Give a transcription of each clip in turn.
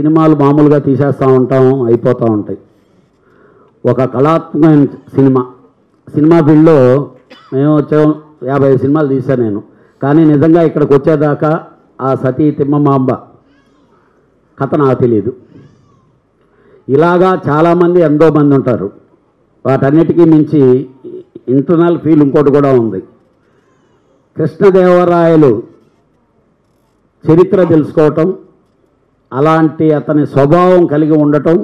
సినిమాలు మామూలుగా తీసేస్తూ ఉంటాం అయిపోతూ ఉంటాయి ఒక కళాత్మకమైన సినిమా సినిమా ఫీల్డ్లో మేము వచ్చాం యాభై సినిమాలు తీశాను నేను కానీ నిజంగా ఇక్కడికి వచ్చేదాకా ఆ సతీ తిమ్మమాంబ కథ నాకు తెలియదు ఇలాగా చాలామంది ఎంతో మంది ఉంటారు వాటన్నిటికీ మించి ఇంటర్నల్ ఫీల్ ఇంకోటి కూడా ఉంది కృష్ణదేవరాయలు చరిత్ర తెలుసుకోవటం అలాంటి అతని స్వభావం కలిగి ఉండటం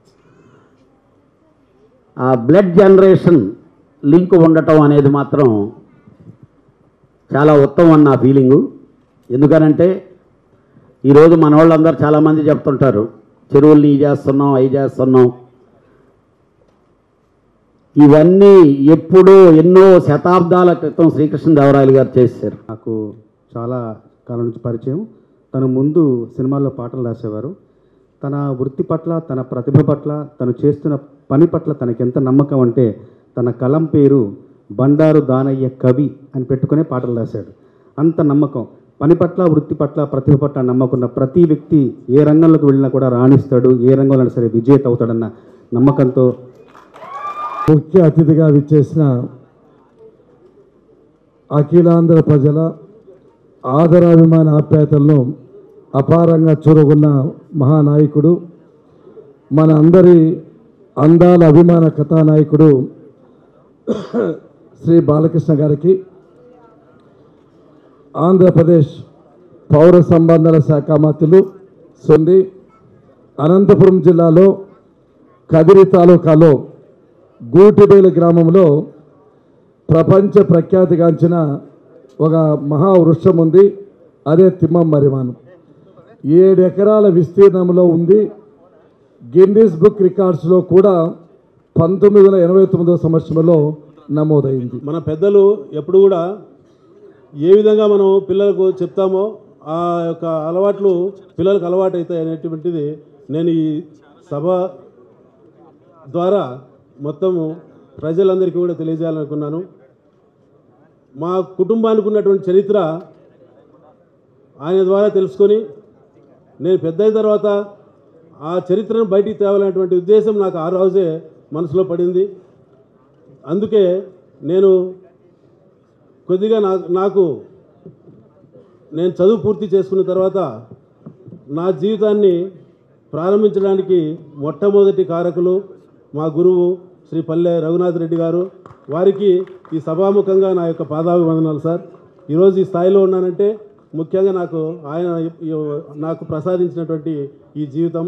ఆ బ్లడ్ జనరేషన్ లింక్ ఉండటం అనేది మాత్రం చాలా ఉత్తమం నా ఫీలింగు ఎందుకనంటే ఈరోజు మన వాళ్ళందరూ చాలామంది చెప్తుంటారు చెరువుల్ని ఇవి చేస్తున్నాం అవి చేస్తున్నాం ఇవన్నీ ఎప్పుడో ఎన్నో శతాబ్దాల క్రితం శ్రీకృష్ణదేవరాయలు గారు చేశారు నాకు చాలా కాలం నుంచి పరిచయం తను ముందు సినిమాల్లో పాటలు రాసేవారు తన వృత్తి పట్ల తన ప్రతిభ పట్ల తను చేస్తున్న పని పట్ల తనకి ఎంత నమ్మకం అంటే తన కలం పేరు బండారు దానయ్య కవి అని పెట్టుకునే పాటలు రాశాడు అంత నమ్మకం పని పట్ల వృత్తి పట్ల ప్రతిభ పట్ల నమ్మకున్న ప్రతి వ్యక్తి ఏ రంగంలోకి వెళ్ళినా కూడా రాణిస్తాడు ఏ రంగంలో అయినా సరే విజేత అవుతాడన్న నమ్మకంతో ముఖ్య అతిథిగా విచ్చేసిన అఖిలాంధ్ర ప్రజల ఆదరాభిమాన ఆప్యాయతలను అపారంగా చూరగొన్న మహానాయకుడు మన అందరి అందాల అభిమాన కథానాయకుడు శ్రీ బాలకృష్ణ గారికి ఆంధ్రప్రదేశ్ పౌర సంబంధాల శాఖ మంత్రులు సొంది అనంతపురం జిల్లాలో కదిరి తాలూకాలో గూటిబేలు గ్రామంలో ప్రపంచ ప్రఖ్యాతిగాంచిన ఒక మహావృక్షం ఉంది అదే తిమ్మం మరిమానం ఏడు ఎకరాల విస్తీర్ణంలో ఉంది గిన్నీస్ బుక్ రికార్డ్స్లో కూడా పంతొమ్మిది వందల ఎనభై తొమ్మిదవ సంవత్సరంలో నమోదైంది మన పెద్దలు ఎప్పుడు కూడా ఏ విధంగా మనం పిల్లలకు చెప్తామో ఆ యొక్క అలవాట్లు పిల్లలకు అలవాటు అవుతాయి అనేటువంటిది నేను ఈ సభ ద్వారా మొత్తము ప్రజలందరికీ కూడా తెలియజేయాలనుకున్నాను మా కుటుంబానికి ఉన్నటువంటి చరిత్ర ఆయన ద్వారా తెలుసుకొని నేను పెద్ద అయిన తర్వాత ఆ చరిత్రను బయటికి తేవాలనేటువంటి ఉద్దేశం నాకు ఆ రోజే మనసులో పడింది అందుకే నేను కొద్దిగా నాకు నాకు నేను చదువు పూర్తి చేసుకున్న తర్వాత నా జీవితాన్ని ప్రారంభించడానికి మొట్టమొదటి కారకులు మా గురువు శ్రీ పల్లె రఘునాథ్ రెడ్డి గారు వారికి ఈ సభాముఖంగా నా యొక్క పాదాభివందనాలు సార్ ఈరోజు ఈ స్థాయిలో ఉన్నానంటే ముఖ్యంగా నాకు ఆయన ఈ- నాకు ప్రసాదించినటువంటి ఈ జీవితం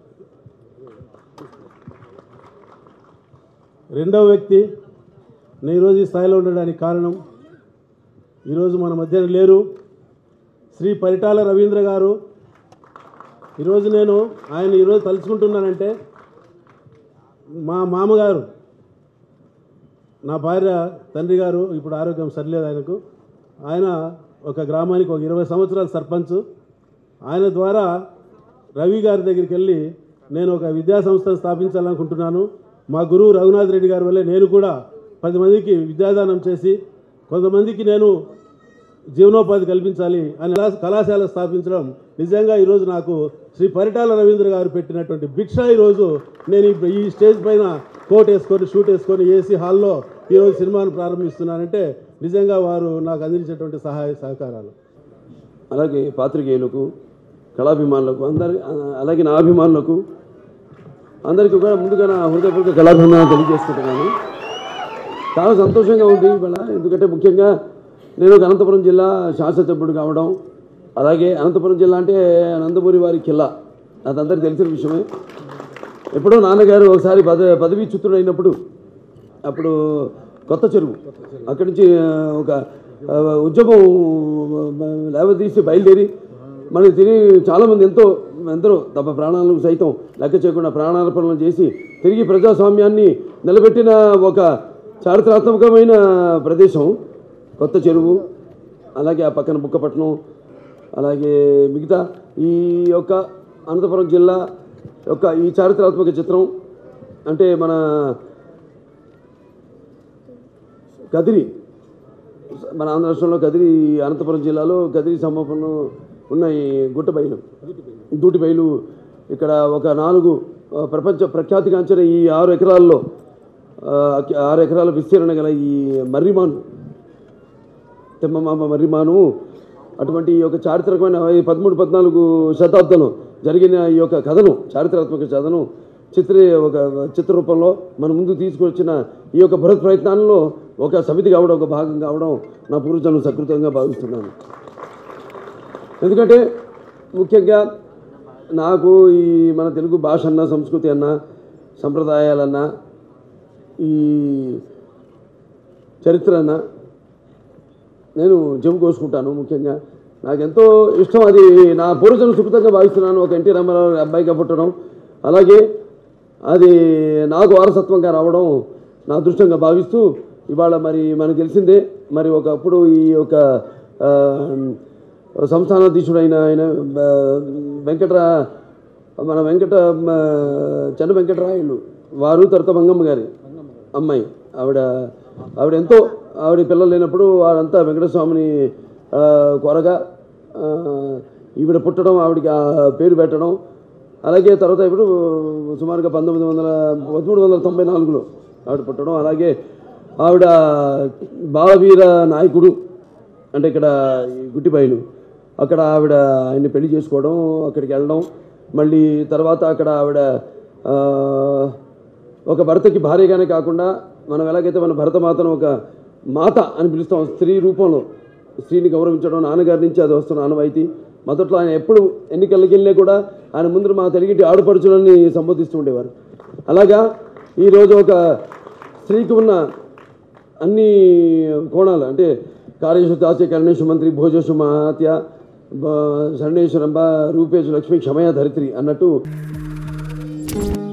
రెండవ వ్యక్తి నేను ఈరోజు ఈ స్థాయిలో ఉండడానికి కారణం ఈరోజు మన మధ్యన లేరు శ్రీ పరిటాల రవీంద్ర గారు ఈరోజు నేను ఆయన ఈరోజు తలుచుకుంటున్నానంటే మా మామగారు నా భార్య తండ్రి గారు ఇప్పుడు ఆరోగ్యం సరిలేదు ఆయనకు ఆయన ఒక గ్రామానికి ఒక ఇరవై సంవత్సరాల సర్పంచ్ ఆయన ద్వారా రవి గారి దగ్గరికి వెళ్ళి నేను ఒక విద్యా సంస్థను స్థాపించాలనుకుంటున్నాను మా గురువు రఘునాథ్ రెడ్డి గారి వల్లే నేను కూడా పది మందికి విద్యాదానం చేసి కొంతమందికి నేను జీవనోపాధి కల్పించాలి అని కళా- కళాశాల స్థాపించడం నిజంగా ఈరోజు నాకు శ్రీ పరిటాల రవీంద్ర గారు పెట్టినటువంటి భిక్ష ఈరోజు నేను ఈ- ఈ స్టేజ్ పైన కోట్ వేసుకొని షూట్ వేసుకొని ఏసీ హాల్లో ఈరోజు సినిమాను ప్రారంభిస్తున్నానంటే నిజంగా వారు నాకు అందించేటువంటి సహాయ సహకారాలు అలాగే పాత్రికేయులకు కళాభిమానులకు అందరి అలాగే నా అభిమానులకు అందరికీ కూడా ముందుగా నా హృదయపూర్వక కళాభిమానాలు తెలియజేసుకుంటున్నాను చాలా సంతోషంగా ఉంది ఇవాళ ఎందుకంటే ముఖ్యంగా నేను ఒక అనంతపురం జిల్లా శాసనసభ్యుడు కావడం అలాగే అనంతపురం జిల్లా అంటే నందమూరి వారి కిల్లా అదందరికీ తెలిసిన విషయమే ఎప్పుడో నాన్నగారు ఒకసారి పద పదవీ చ్యుతుడు అయినప్పుడు అప్పుడు కొత్త చెరువు అక్కడి నుంచి ఆ, ఒక ఆ, ఉద్యమం ఆ, లేవదీసి బయలుదేరి మనకి తిరిగి చాలామంది ఎంతో ఎందరో తమ ప్రాణాలను సైతం లెక్క చేయకుండా ప్రాణార్పణలు చేసి తిరిగి ప్రజాస్వామ్యాన్ని నిలబెట్టిన ఒక చారిత్రాత్మకమైన ప్రదేశం కొత్త చెరువు అలాగే ఆ పక్కన బుక్కపట్నం అలాగే మిగతా ఈ యొక్క అనంతపురం జిల్లా యొక్క ఈ చారిత్రాత్మక చిత్రం అంటే మన కదిరి మన ఆంధ్ర రాష్ట్రంలో కదిరి అనంతపురం జిల్లాలో కదిరి సమీపంలో ఉన్న ఈ గుట్ట బయలు దూటి బయలు ఇక్కడ ఒక నాలుగు ఆ, ప్రపంచ ప్రఖ్యాతిగాంచిన ఈ ఆరు ఎకరాల్లో ఆ, ఆరు ఎకరాల విస్తీర్ణ గల ఈ మర్రిమాను తెమ్మమామ మర్రిమాను అటువంటి ఈ యొక్క చారిత్రకమైన ఈ పదమూడు పద్నాలుగు శతాబ్దంలో జరిగిన ఈ యొక్క కథను చారిత్రాత్మక కథను చిత్ర ఒక చిత్ర రూపంలో మన ముందు తీసుకొచ్చిన ఈ యొక్క బృహత్ ప్రయత్నాల్లో ఒక సమితి కావడం ఒక భాగం కావడం నా పూర్వజన్మ సకృతంగా భావిస్తున్నాను ఎందుకంటే ముఖ్యంగా నాకు ఈ మన తెలుగు భాష అన్న సంస్కృతి అన్న సంప్రదాయాలన్నా ఈ చరిత్ర అన్న నేను జమ్ము కోసుకుంటాను ముఖ్యంగా నాకు ఎంతో ఇష్టం అది నా పూర్వజన్మ సుకృతంగా భావిస్తున్నాను ఒక ఎన్టీ రామారావు గారి అబ్బాయిగా పుట్టడం అలాగే అది నాకు వారసత్వంగా రావడం నా అదృష్టంగా భావిస్తూ ఇవాళ మరి మనకు తెలిసిందే మరి ఒకప్పుడు ఈ యొక్క ఆ, సంస్థానాధీశుడైన ఆయన ఆ, వెంకటరా మన వెంకట ఆ, చెన్న వెంకటరాయులు వారు తర్వాత మంగమ్మ గారి అమ్మాయి ఆవిడ ఆవిడ ఎంతో ఆవిడ పిల్లలు లేనప్పుడు వారంతా వెంకటస్వామిని ఆ, కొరగా ఆ, ఈవిడ పుట్టడం ఆవిడకి ఆ పేరు పెట్టడం అలాగే తర్వాత ఇప్పుడు సుమారుగా పంతొమ్మిది వందల పదమూడు వందల తొంభై నాలుగులో ఆవిడ పుట్టడం అలాగే ఆవిడ బాలవీర నాయకుడు అంటే ఇక్కడ ఈ గుట్టిబయలు అక్కడ ఆవిడ ఆయన్ని పెళ్లి చేసుకోవడం అక్కడికి వెళ్ళడం మళ్ళీ తర్వాత అక్కడ ఆవిడ ఆ, ఒక భర్తకి భార్యగానే కాకుండా మనం ఎలాగైతే మన భరతమాతను ఒక మాత అని పిలుస్తాం స్త్రీ రూపంలో స్త్రీని గౌరవించడం నాన్నగారి నుంచి అది వస్తున్న ఆనవాయితీ మొదట్లో ఆయన ఎప్పుడు ఎన్నికలకి వెళ్ళినా కూడా ఆయన ముందు మా తెలుగుటి ఆడపడుచులని సంబోధిస్తూ ఉండేవారు అలాగా ఈరోజు ఒక స్త్రీకి ఉన్న అన్ని కోణాలు అంటే కార్యేషు దాస్య కరణేషు మంత్రి భోజేషు మహాత్య శరణేశ్వరంబ రూపేషు లక్ష్మి క్షమయ ధరిత్రి అన్నట్టు